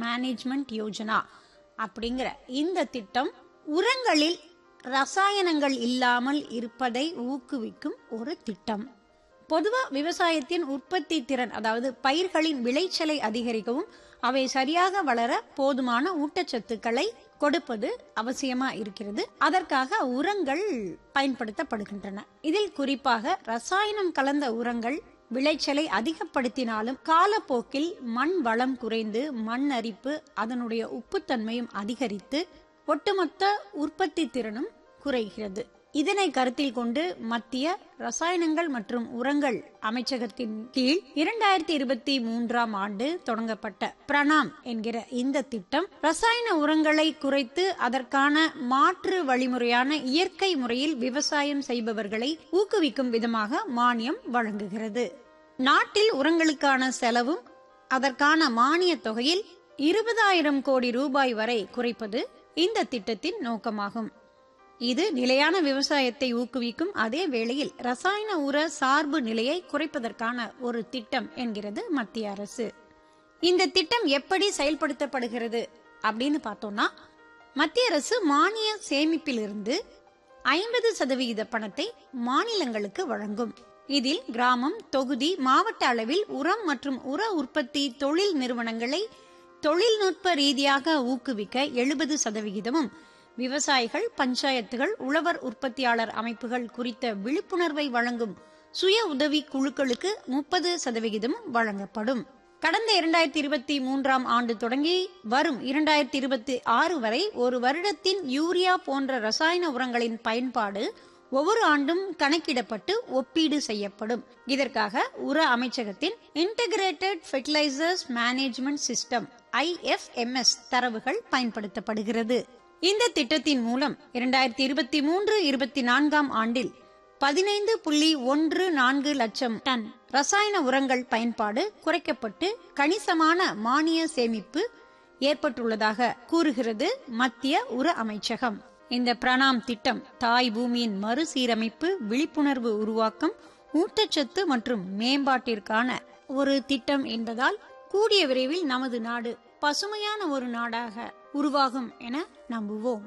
management Yojana அப்படிங்கிற இந்த திட்டம் உரங்களில் ரசாயனங்கள் இல்லாமல் இருப்பதை ஊக்குவிக்கும் ஒரு திட்டம் பொதுவா விவசாயத்தின் உற்பத்தி திறன் அதாவது பயிர்களின் விளைச்சலை அதிகரிக்கவும் அவை சரியாக வளர போதுமான ஊட்டச்சத்துக்களை கொடுப்பது அவசியமா இருக்கிறது அதற்காக உரங்கள் பயன்படுத்தப்படுகின்றன இதில் குறிப்பாக ரசாயனம் கலந்த உரங்கள் விளைச்சலை அதிகப்படுத்தினாலும் காலப்போக்கில் மண் வளம் குறைந்து மண் அரிப்பு அதனுடைய உப்புத்தன்மையும் அதிகரித்து ஒட்டுமொத்த உற்பத்தி திறனும் குறைகிறது இதனை கருத்தில் கொண்டு மத்திய ரசாயனங்கள் மற்றும் உரங்கள் அமைச்சகத்தின் கீழ் இரண்டாயிரத்தி இருபத்தி மூன்றாம் ஆண்டு தொடங்கப்பட்ட பிரணாம் என்கிற இந்த திட்டம் ரசாயன உரங்களை குறைத்து அதற்கான மாற்று வழிமுறையான இயற்கை முறையில் விவசாயம் செய்பவர்களை ஊக்குவிக்கும் விதமாக மானியம் வழங்குகிறது நாட்டில் உரங்களுக்கான செலவும் அதற்கான மானிய தொகையில் இருபதாயிரம் கோடி ரூபாய் வரை குறைப்பது இந்த திட்டத்தின் நோக்கமாகும் இது நிலையான விவசாயத்தை ஊக்குவிக்கும் அதே வேளையில் ரசாயன உர சார்பு நிலையை குறைப்பதற்கான ஒரு திட்டம் என்கிறது மத்திய அரசு இந்த திட்டம் எப்படி செயல்படுத்தப்படுகிறது அப்படின்னு பார்த்தோம்னா மத்திய அரசு மானிய சேமிப்பிலிருந்து ஐம்பது சதவிகித பணத்தை மாநிலங்களுக்கு வழங்கும் இதில் கிராமம் தொகுதி மாவட்ட அளவில் உரம் மற்றும் உர உற்பத்தி தொழில் நிறுவனங்களை தொழில்நுட்ப ரீதியாக ஊக்குவிக்க எழுபது சதவிகிதமும் விவசாயிகள் பஞ்சாயத்துகள் உழவர் உற்பத்தியாளர் அமைப்புகள் குறித்த விழிப்புணர்வை வழங்கும் சுய உதவி குழுக்களுக்கு முப்பது சதவிகிதம் வழங்கப்படும் கடந்த இரண்டாயிரத்தி இருபத்தி மூன்றாம் ஆண்டு தொடங்கி வரும் இரண்டாயிரத்தி இருபத்தி ஆறு வரை ஒரு வருடத்தின் யூரியா போன்ற ரசாயன உரங்களின் பயன்பாடு ஒவ்வொரு ஆண்டும் கணக்கிடப்பட்டு ஒப்பீடு செய்யப்படும் இதற்காக உர அமைச்சகத்தின் integrated fertilisers management system IFMS தரவுகள் பயன்படுத்தப்படுகிறது இந்த திட்டத்தின் மூலம் இரண்டாயிரத்தி இருபத்தி மூன்று இருபத்தி நான்காம் ஆண்டில் பதினைந்து புள்ளி ஒன்று நான்கு லட்சம் டன் ரசாயன உரங்கள் பயன்பாடு குறைக்கப்பட்டு கணிசமான மானிய சேமிப்பு ஏற்பட்டுள்ளதாக கூறுகிறது மத்திய உர அமைச்சகம் இந்த பிரணாம் திட்டம் தாய் பூமியின் மறுசீரமைப்பு விழிப்புணர்வு உருவாக்கம் ஊட்டச்சத்து மற்றும் மேம்பாட்டிற்கான ஒரு திட்டம் என்பதால் கூடிய விரைவில் நமது நாடு பசுமையான ஒரு நாடாக உருவாகும் என நம்புவோம்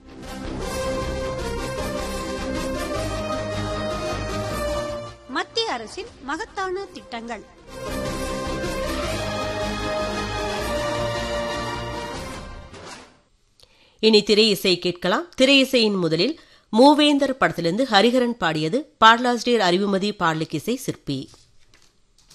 மத்திய அரசின் மகத்தான திட்டங்கள் இனி திரை இசை கேட்கலாம் திரை இசையின் முதலில் மூவேந்தர் படத்திலிருந்து ஹரிஹரன் பாடியது பாடலாசிரியர் அறிவுமதி பாடலுக்கிசை சிற்பி